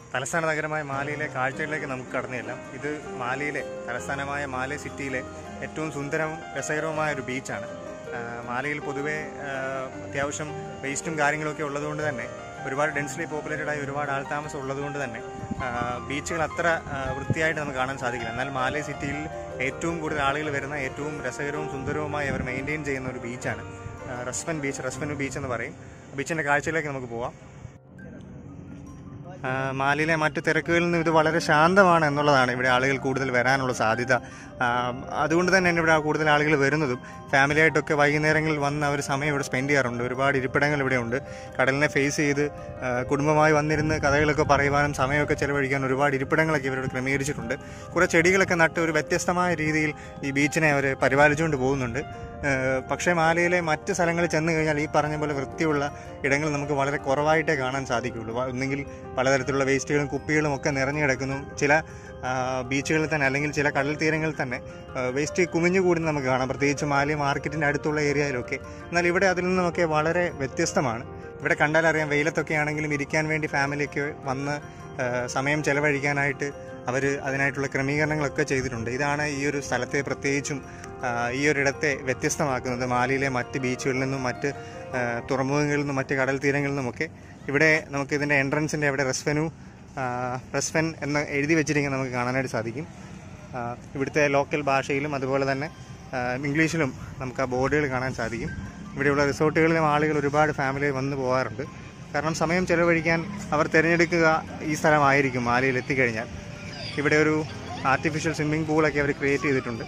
തലസ്ഥാന നഗരമായ മാലിയിലെ കാഴ്ചകളിലേക്ക് നമുക്ക് കടന്നു ചെല്ലാം ഇത് മാലിയിലെ തലസ്ഥാനമായ മാലി സിറ്റിയിലെ ഏറ്റവും സുന്ദരവും രസകരവുമായ ഒരു ബീച്ചാണ് ആ, മാലിയിൽ പൊതുവെ ആ, അത്യാവശ്യം വേസ്റ്റും കാര്യങ്ങളൊക്കെ ഉള്ളതുകൊണ്ട് തന്നെ ഒരുപാട് ഡെൻസ്ലി പോപ്പുലേറ്റഡ് ആയി ഒരുപാട് ആൾതാമസം ഉള്ളതുകൊണ്ട് തന്നെ ആ, ബീച്ചുകൾ അത്ര ആ, വൃത്തിയായിട്ട് നമുക്ക് കാണാൻ സാധിക്കില്ല എന്നാൽ മാലി സിറ്റിയിൽ ഏറ്റവും കൂടുതൽ ആളുകൾ വരുന്ന ഏറ്റവും രസകരവും സുന്ദരവുമായി അവർ മെയിൻറ്റെയിൻ ചെയ്യുന്ന ഒരു ബീച്ചാണ് ആ, റസ്ഫൻ ബീച്ച് റസ്ഫൻ ബീച്ച് എന്ന് പറയും ബീച്ചിൻ്റെ കാഴ്ചയിലേക്ക് നമുക്ക് പോവാം ആ, മാലിയിലെ മറ്റു തിരക്കുകളിൽ നിന്ന് ഇത് വളരെ ശാന്തമാണ് എന്നുള്ളതാണ് ഇവിടെ ആളുകൾ കൂടുതൽ വരാനുള്ള സാധ്യത ആ, അതുകൊണ്ട് തന്നെയാണ് ഇവിടെ കൂടുതൽ ആളുകൾ വരുന്നതും ഫാമിലിയായിട്ടൊക്കെ വൈകുന്നേരങ്ങളിൽ വന്ന് അവർ സമയം ഇവിടെ സ്പെൻഡ് ചെയ്യാറുണ്ട് ഒരുപാട് ഇരിപ്പിടങ്ങൾ ഇവിടെ ഉണ്ട് കടലിനെ ഫേസ് ചെയ്ത് ആ, കുടുംബമായി വന്നിരുന്ന് കഥകളൊക്കെ പറയുവാനും സമയമൊക്കെ ചെലവഴിക്കാൻ ഒരുപാട് ഇരിപ്പിടങ്ങളൊക്കെ ഇവരോട് ക്രമീകരിച്ചിട്ടുണ്ട് കുറേ ചെടികളൊക്കെ നട്ട് ഒരു വ്യത്യസ്തമായ രീതിയിൽ ഈ ബീച്ചിനെ അവർ പരിപാലിച്ചുകൊണ്ട് പോകുന്നുണ്ട് ഏഹ് പക്ഷേ മാലയിലെ മറ്റ് സ്ഥലങ്ങളിൽ ചെന്ന് കഴിഞ്ഞാൽ ഈ പറഞ്ഞ പോലെ വൃത്തിയുള്ള ഇടങ്ങൾ നമുക്ക് വളരെ കുറവായിട്ടേ കാണാൻ സാധിക്കുകയുള്ളൂ വ- ഒന്നെങ്കിൽ പലതരത്തിലുള്ള വേസ്റ്റുകളും കുപ്പികളും ഒക്കെ നിറഞ്ഞു കിടക്കുന്നു ചില ആ, ബീച്ചുകളിൽ തന്നെ അല്ലെങ്കിൽ ചില കടൽ തീരങ്ങളിൽ തന്നെ ആ, വേസ്റ്റ് കുമിഞ്ഞു കൂടുന്ന നമുക്ക് കാണാം പ്രത്യേകിച്ച് മാലി മാർക്കറ്റിൻ്റെ അടുത്തുള്ള ഏരിയയിലൊക്കെ എന്നാൽ ഇവിടെ അതിൽ നിന്നൊക്കെ വളരെ വ്യത്യസ്തമാണ് ഇവിടെ കണ്ടാലറിയാം വെയിലത്തൊക്കെ ആണെങ്കിലും ഇരിക്കാൻ വേണ്ടി ഫാമിലിയൊക്കെ വന്ന് ആ, സമയം ചെലവഴിക്കാനായിട്ട് അവർ അതിനായിട്ടുള്ള ക്രമീകരണങ്ങളൊക്കെ ചെയ്തിട്ടുണ്ട് ഇതാണ് ഈ ഒരു സ്ഥലത്തെ പ്രത്യേകിച്ചും ആ, ഈ ഒരിടത്തെ വ്യത്യസ്തമാക്കുന്നത് മാലിയിലെ മറ്റ് ബീച്ചുകളിൽ നിന്നും മറ്റ് ആ, തുറമുഖങ്ങളിൽ നിന്നും മറ്റ് കടൽ തീരങ്ങളിൽ നിന്നുമൊക്കെ ഇവിടെ നമുക്ക് ഇതിൻ്റെ എൻട്രൻസിൻ്റെ അവിടെ റെസ്ഫെനു റെസ്ഫെൻ എന്ന് എഴുതി വെച്ചിരിക്കുന്നത് നമുക്ക് കാണാനായിട്ട് സാധിക്കും ആ, ഇവിടുത്തെ ലോക്കൽ ഭാഷയിലും അതുപോലെ തന്നെ ആ, ഇംഗ്ലീഷിലും നമുക്ക് ആ ബോർഡുകൾ കാണാൻ സാധിക്കും ഇവിടെയുള്ള റിസോർട്ടുകളിലും ആളുകൾ ഒരുപാട് ഫാമിലി വന്ന് പോകാറുണ്ട് കാരണം സമയം ചെലവഴിക്കാൻ അവർ തിരഞ്ഞെടുക്കുക ഈ സ്ഥലമായിരിക്കും മാലിയിൽ എത്തിക്കഴിഞ്ഞാൽ ഇവിടെ ഒരു ആർട്ടിഫിഷ്യൽ സ്വിമ്മിംഗ് പൂളൊക്കെ അവർ ക്രിയേറ്റ് ചെയ്തിട്ടുണ്ട്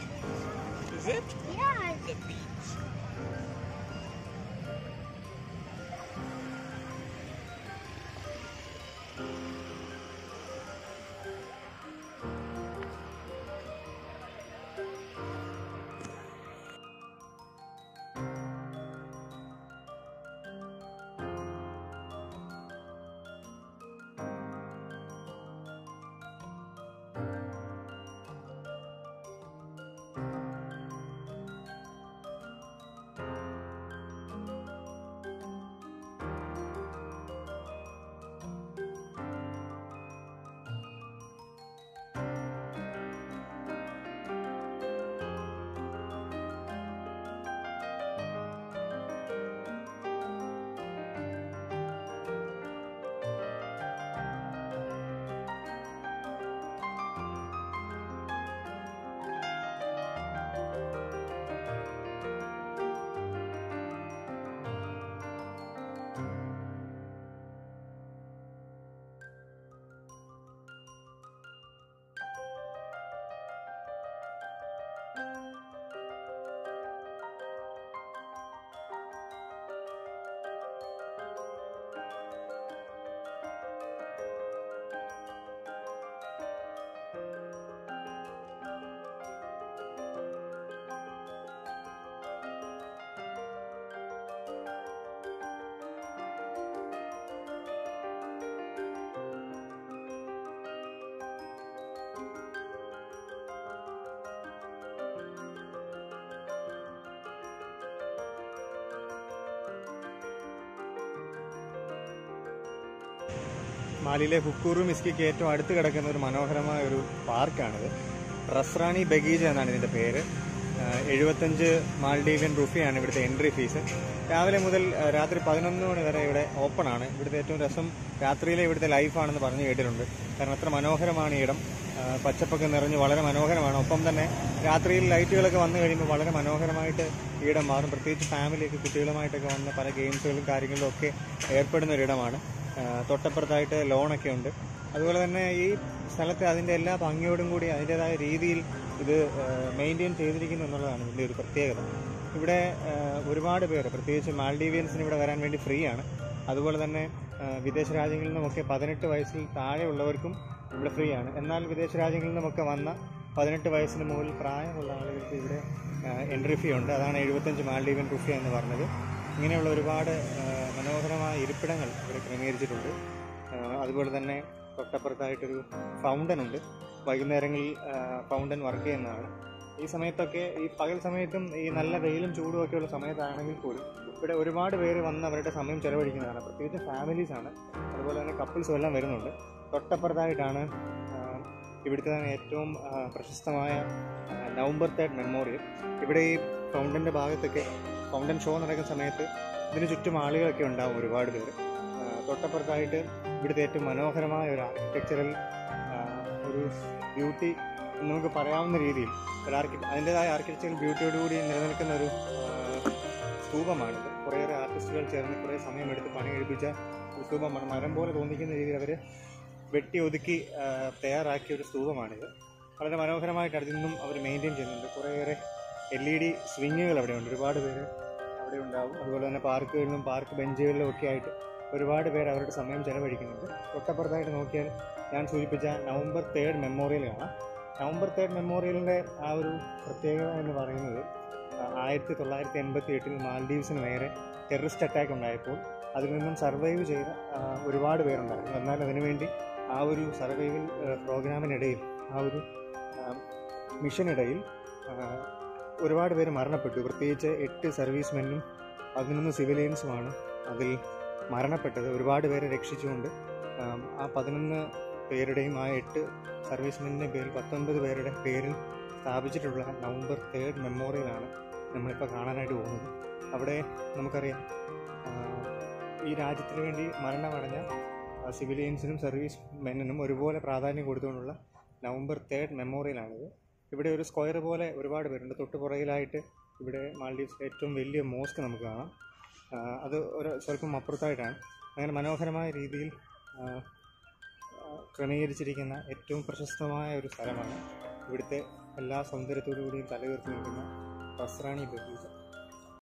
മാലിയിലെ ഹുക്കൂറു മിസ്കിക്ക് ഏറ്റവും അടുത്ത് കിടക്കുന്ന ഒരു മനോഹരമായ ഒരു പാർക്കാണിത് റസ്രാണി ബഗീജ എന്നാണ് ഇതിന്റെ പേര് ആഹ് എഴുപത്തഞ്ച് മാൽഡീവിയൻ റുഫിയാണ് ഇവിടുത്തെ എൻട്രി ഫീസ് രാവിലെ മുതൽ ആഹ് രാത്രി പതിനൊന്ന് മണി വരെ ഇവിടെ ഓപ്പൺ ആണ് ഇവിടുത്തെ ഏറ്റവും രസം രാത്രിയിലെ ഇവിടുത്തെ ലൈഫാണെന്ന് പറഞ്ഞു കേട്ടിട്ടുണ്ട് കാരണം അത്ര മനോഹരമാണ് ഈ ഇടം ആഹ് പച്ചപ്പൊക്കെ നിറഞ്ഞ് വളരെ മനോഹരമാണ് ഒപ്പം തന്നെ രാത്രിയിൽ ലൈറ്റുകളൊക്കെ വന്നു കഴിയുമ്പോൾ വളരെ മനോഹരമായിട്ട് ഈ ഇടം മാറും പ്രത്യേകിച്ച് ഫാമിലിയൊക്കെ കുട്ടികളുമായിട്ടൊക്കെ വന്ന് പല ഗെയിംസുകളും കാര്യങ്ങളിലും ഒക്കെ ഏർപ്പെടുന്ന ഒരിടമാണ് ആഹ് തൊട്ടപ്പുറത്തായിട്ട് ലോണൊക്കെ ഉണ്ട് അതുപോലെ തന്നെ ഈ സ്ഥലത്തെ അതിൻ്റെ എല്ലാ ഭംഗിയോടും കൂടി അതിൻ്റെതായ രീതിയിൽ ഇത് മെയിൻറ്റെയിൻ ചെയ്തിരിക്കുന്നു എന്നുള്ളതാണ് ഇതിൻ്റെ ഒരു പ്രത്യേകത ഇവിടെ ആഹ് ഒരുപാട് പേര് പ്രത്യേകിച്ച് മാൽഡീവിയൻസിന് ഇവിടെ വരാൻ വേണ്ടി ഫ്രീ ആണ് അതുപോലെ തന്നെ ആഹ് വിദേശ രാജ്യങ്ങളിൽ നിന്നുമൊക്കെ പതിനെട്ട് വയസ്സിൽ താഴെയുള്ളവർക്കും ഇവിടെ ഫ്രീ ആണ് എന്നാൽ വിദേശ രാജ്യങ്ങളിൽ നിന്നുമൊക്കെ വന്ന പതിനെട്ട് വയസ്സിന് മുകളിൽ പ്രായമുള്ള ആളുകൾക്ക് ഇവിടെ എൻട്രി ഫീ ഉണ്ട് അതാണ് എഴുപത്തഞ്ച് മാൽഡീവിയൻ റുഫി എന്ന് പറഞ്ഞത് ഇങ്ങനെയുള്ള ഒരുപാട് ആഹ് മനോഹരമായ ഇരിപ്പിടങ്ങൾ ഇവിടെ ക്രമീകരിച്ചിട്ടുണ്ട് ആഹ് അതുപോലെ തന്നെ തൊട്ടപ്പുറത്തായിട്ടൊരു ഫൗണ്ടൻ ഉണ്ട് വൈകുന്നേരങ്ങളിൽ ഫൗണ്ടൻ വർക്ക് ചെയ്യുന്നതാണ് ഈ സമയത്തൊക്കെ ഈ പകൽ സമയത്തും ഈ നല്ല വെയിലും ചൂടും ഒക്കെയുള്ള സമയത്താണെങ്കിൽ പോലും ഇവിടെ ഒരുപാട് പേര് വന്ന് അവരുടെ സമയം ചെലവഴിക്കുന്നതാണ് പ്രത്യേകിച്ച് ഫാമിലീസ് ആണ് അതുപോലെ തന്നെ കപ്പിൾസും എല്ലാം വരുന്നുണ്ട് തൊട്ടപ്പുറത്തായിട്ടാണ് ആ, ഇവിടുത്തെ തന്നെ ഏറ്റവും ആ, പ്രശസ്തമായ ആ, നവംബർ തേർഡ് മെമ്മോറിയൽ ഇവിടെ ഈ ഫൗണ്ടൻ്റെ ഭാഗത്തൊക്കെ ഫൗണ്ടൻ ഷോ നടക്കുന്ന സമയത്ത് ഇതിന് ചുറ്റും ആളുകളൊക്കെ ഉണ്ടാവും ഒരുപാട് പേര് ആ, തൊട്ടപ്പുറത്തായിട്ട് ഇവിടുത്തെ ഏറ്റവും മനോഹരമായ ഒരു ആർക്കിടെക്ചറൽ ഒരു ബ്യൂട്ടി എന്ന് നമുക്ക് പറയാവുന്ന രീതിയിൽ ഒരു ആർക്കി അതിൻ്റെതായ ആർക്കിടെക്ചറൽ ബ്യൂട്ടിയോടുകൂടി നിലനിൽക്കുന്ന ഒരു ആ, സ്തൂപമാണിത് കുറേയേറെ ആർട്ടിസ്റ്റുകൾ ചേർന്ന് കുറേ സമയമെടുത്ത് പണി കഴിപ്പിച്ച ഒരു സ്തൂപമാണ് മരം പോലെ തോന്നിക്കുന്ന രീതിയിൽ അവർ വെട്ടി ഒതുക്കി ആ, തയ്യാറാക്കിയ ഒരു സ്തൂപമാണിത് വളരെ മനോഹരമായിട്ട് അതിൽ നിന്നും അവർ മെയിൻറ്റെയിൻ ചെയ്യുന്നുണ്ട് കുറേയേറെ എൽ ഇ ഡി സ്വിങ്ങുകൾ അവിടെ ഉണ്ട് ഒരുപാട് പേര് അവിടെ ഉണ്ടാവും അതുപോലെ തന്നെ പാർക്കുകളിലും പാർക്ക് ബെഞ്ചുകളിലും ഒക്കെ ആയിട്ട് ഒരുപാട് പേര് അവരുടെ സമയം ചെലവഴിക്കുന്നുണ്ട് തൊട്ടപ്പുറത്തായിട്ട് നോക്കിയാൽ ഞാൻ സൂചിപ്പിച്ച നവംബർ തേർഡ് മെമ്മോറിയൽ കാണാം നവംബർ തേർഡ് മെമ്മോറിയലിൻ്റെ ആ ഒരു പ്രത്യേകത എന്ന് പറയുന്നത് ആ, ആയിരത്തി തൊള്ളായിരത്തി എൺപത്തി എട്ടിൽ മാൽഡീവ്സിന് നേരെ ടെററിസ്റ്റ് അറ്റാക്ക് ഉണ്ടായപ്പോൾ അതിൽ നിന്നും സർവൈവ് ചെയ്ത ആ, ഒരുപാട് പേരുണ്ടായിരുന്നു എന്നാൽ അതിനുവേണ്ടി ആ ഒരു സർവൈവൽ പ്രോഗ്രാമിനിടയിൽ ആ ഒരു ആ, മിഷനിടയിൽ ആ, ഒരുപാട് പേര് മരണപ്പെട്ടു പ്രത്യേകിച്ച് എട്ട് സർവീസ്മെന്നും പതിനൊന്ന് സിവിലിയൻസുമാണ് അതിൽ മരണപ്പെട്ടത് ഒരുപാട് പേരെ രക്ഷിച്ചുകൊണ്ട് ആം, ആ പതിനൊന്ന് പേരുടെയും ആ എട്ട് സർവീസ്മെന്നിൻ്റെ പേരിൽ പത്തൊൻപത് പേരുടെ പേരിൽ സ്ഥാപിച്ചിട്ടുള്ള നവംബർ തേർഡ് മെമ്മോറിയലാണ് നമ്മളിപ്പോൾ കാണാനായിട്ട് പോകുന്നത് അവിടെ നമുക്കറിയാം ആ, ഈ രാജ്യത്തിന് വേണ്ടി മരണമടഞ്ഞ ആ, സിവിലിയൻസിനും സർവീസ് മെന്നിനും ഒരുപോലെ പ്രാധാന്യം കൊടുത്തുകൊണ്ടുള്ള നവംബർ തേർഡ് മെമ്മോറിയലാണിത് ഇവിടെ ഒരു സ്ക്വയർ പോലെ ഒരുപാട് പേരുണ്ട് തൊട്ട് പുറകിലായിട്ട് ഇവിടെ മാൽഡീവ്സിലെ ഏറ്റവും വലിയ മോസ്ക് നമുക്ക് കാണാം ആ, അത് ഒരു സ്വല്പം അപ്പുറത്തായിട്ടാണ് അങ്ങനെ മനോഹരമായ രീതിയിൽ ആ, ആ, ക്രമീകരിച്ചിരിക്കുന്ന ഏറ്റവും പ്രശസ്തമായ ഒരു സ്ഥലമാണ് ഇവിടുത്തെ എല്ലാ സൗന്ദര്യത്തോടു കൂടിയും തലയുയർത്തി നിൽക്കുന്ന ബസ്രാണി ബഗീച